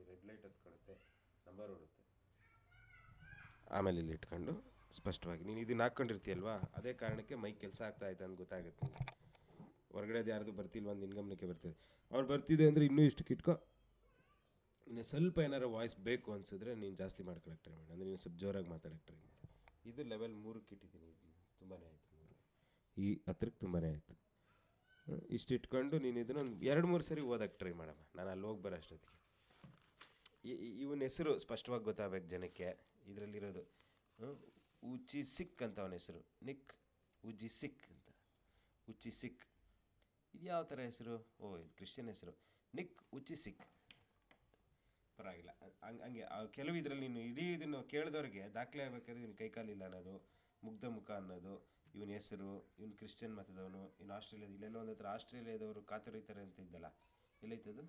Red light ಹತ್ಕೊಳುತ್ತೆ number ಹೊಡುತ್ತೆ ಆಮೇಲೆ ಇಲ್ಲಿ ಇಟ್ಕೊಂಡು ಸ್ಪಷ್ಟವಾಗಿ ನೀನು ಇದನ್ನ ಹಾಕ್ಕೊಂಡಿರ್ತೀಯಲ್ವಾ ಅದೇ ಕಾರಣಕ್ಕೆ ಮೈ ಕೆಲಸ ಆಗ್ತಾ ಐತೆ ಅಂತ ಗೊತ್ತಾಗುತ್ತೆ ನಿಂಗೆ. ಹೊರಗಡೆದು ಯಾರ್ದು ಬರ್ತಿಲ್ವ ಒಂದು ನಿನ್ಗಮನಕ್ಕೆ ಬರ್ತದೆ ಅವ್ರು ಬರ್ತಿದೆ ಅಂದರೆ ಇನ್ನೂ ಇಷ್ಟಕ್ಕೆ ಇಟ್ಕೊ ಇನ್ನು ಸ್ವಲ್ಪ ಏನಾರು ವಾಯ್ಸ್ ಬೇಕು ಅನ್ಸಿದ್ರೆ ನೀನು ಜಾಸ್ತಿ ಮಾಡ್ಕೊಳಕ್ಕೆ ಟ್ರೈ ಮಾಡಿ ಅಂದರೆ ನೀನು ಸ್ವಲ್ಪ ಜೋರಾಗಿ ಮಾತಾಡೋಕ್ಕೆ ಟ್ರೈ ಮಾಡಿ ಇದು ಲೆವೆಲ್ ಮೂರಕ್ಕೆ ಇಟ್ಟಿದ್ದೀನಿ ತುಂಬಾ ಆಯಿತು ಮೂರು ಈ ಹತ್ರಕ್ಕೆ ತುಂಬಾ ಆಯಿತು ಇಷ್ಟು ಇಟ್ಕೊಂಡು ನೀನು ಇದನ್ನ ಒಂದು ಎರಡು ಮೂರು ಸರಿ ಓದಕ್ಕೆ ಟ್ರೈ ಮಾಡಮ್ಮ ನಾನು ಅಲ್ಲಿ ಹೋಗಿ ಬರೋ ಅಷ್ಟೊತ್ತಿಗೆ ಇವನ ಹೆಸರು ಸ್ಪಷ್ಟವಾಗಿ ಗೊತ್ತಾಗಬೇಕು ಜನಕ್ಕೆ ಇದರಲ್ಲಿರೋದು ಉಚ್ಚಿ ಸಿಕ್ ಅಂತ ಅವನ ಹೆಸರು ನಿಕ್ ಉಜ್ಜಿ ಸಿಕ್ ಅಂತ ಉಚ್ಚಿ ಸಿಕ್ ಇದು ಯಾವ ಥರ ಹೆಸರು ಓ ಇದು ಕ್ರಿಶ್ಚಿಯನ್ ಹೆಸರು ನಿಕ್ ಉಚ್ಚಿ ಸಿಕ್ ಪರವಾಗಿಲ್ಲ ಹಂಗೆ ಹಂಗೆ ಆ ಕೆಲವು ಇದರಲ್ಲಿ ನೀನು ಇಡೀ ಇದನ್ನು ಕೇಳಿದವ್ರಿಗೆ ದಾಖಲೆ ಆಗ್ಬೇಕಾದ್ರೆ ಇವನು ಕೈಕಾಲಿಲ್ಲ ಅನ್ನೋದು ಮುಗ್ಧ ಮುಖ ಅನ್ನೋದು ಇವನ ಹೆಸರು ಇವನು ಕ್ರಿಶ್ಚಿಯನ್ ಮತದವನು ಇನ್ನು ಆಸ್ಟ್ರೇಲಿಯಾದ ಇಲ್ಲೆಲ್ಲ ಒಂದು ಹತ್ರ ಆಸ್ಟ್ರೇಲಿಯಾದವರು ಕಾತೊರಿತಾರೆ ಅಂತ ಇದ್ದಲ್ಲ ಎಲ್ಲೈತದು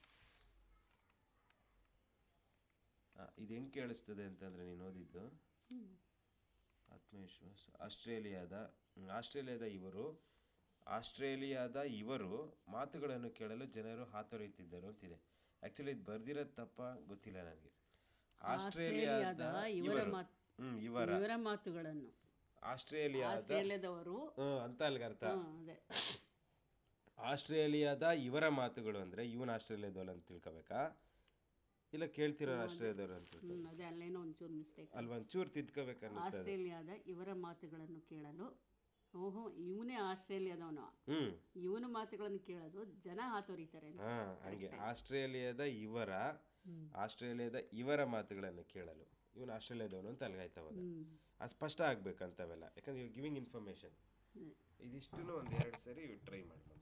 ಇದು ಹೆಂಗೆ ಕೇಳಿಸ್ತದೆ ಅಂತಂದರೆ ನೀನು ಓದಿದ್ದು ಆತ್ಮವಿಶ್ವಾಸ ಆಸ್ಟ್ರೇಲಿಯಾದ ಹ್ಮ್, ಆಸ್ಟ್ರೇಲಿಯಾದ ಇವರು ಆಸ್ಟ್ರೇಲಿಯಾದ ಇವರು ಮಾತುಗಳನ್ನು ಕೇಳಲು ಜನರು ಹಾತೊರೆಯುತ್ತಿದ್ದರು ಅಂತಿದೆ ಆ್ಯಕ್ಚುಲಿ ಇದು ಬರ್ದಿರೋದು ತಪ್ಪ ಗೊತ್ತಿಲ್ಲ ನನಗೆ ಆಸ್ಟ್ರೇಲಿಯಾದ ಇವರ ಇವರು ಮಾತ್- ಹ್ಮ್ ಇವರ ಇವರ ಮಾತುಗಳನ್ನು ಆಸ್ಟ್ರೇಲಿಯಾದ ಆಸ್ಟ್ರೇಲಿಯಾದವರು ಹ್ಮ್, ಅಂತ ಅಲ್ಗ ಅರ್ಥ ಹ್ಮ್, ಅದೇ ಆಸ್ಟ್ರೇಲಿಯಾದ ಇವರ ಮಾತುಗಳು ಅಂದರೆ ಇವನ್ ಆಸ್ಟ್ರೇಲಿಯಾದವಳು ಅಂತ ತಿಳ್ಕೊಬೇಕಾ ಇಲ್ಲ ಕೇಳ್ತಿರೋ ಆಸ್ಟ್ರೇಲಿಯಾದವ್ರು ಅಂತ ತಿಳ್ಕೊ- ಹ್ಮ್, ಅದೇ ಅಲ್ಲೇನೋ ಒಂಚೂರು ಮಿಸ್ಟೇಕ್ ಅಲ್ಲಿ ಒಂಚೂರು ತಿದ್ಕೋಬೇಕು ಅನ್ನಿಸ್ತದೆ ಆಸ್ಟ್ರೇಲಿಯಾದ ಇವರ ಮಾತುಗಳನ್ನು ಕೇಳಲು ಓಹೋ ಇವನೇ ಆಸ್ಟ್ರೇಲಿಯಾದವನು ಹ್ಮ್ ಇವನ ಮಾತುಗಳನ್ನು ಕೇಳಲು ಜನ ಹಾತೊರಿತಾರೆ ಅಂತ. ಹಾ ಹಂಗೆ ಆಸ್ಟ್ರೇಲಿಯಾದ ಇವರ ಆಸ್ಟ್ರೇಲಿಯಾದ ಇವರ ಮಾತುಗಳನ್ನು ಕೇಳಲು ಇವನು ಆಸ್ಟ್ರೇಲಿಯಾದವನು ಅಂತ ಅಲ್ಗಾಯ್ತು ಅವಾಗ ಅದು ಸ್ಪಷ್ಟ ಆಗ್ಬೇಕಂತವೆಲ್ಲ ಯಾಕಂದ್ರೆ ಯು ಗಿವಿಂಗ್ ಇನ್ಫಾರ್ಮೇಶನ್ ಇದಿಷ್ಟು ಒಂದು ಎರಡು ಸರಿ ಟ್ರೈ ಮಾಡಿ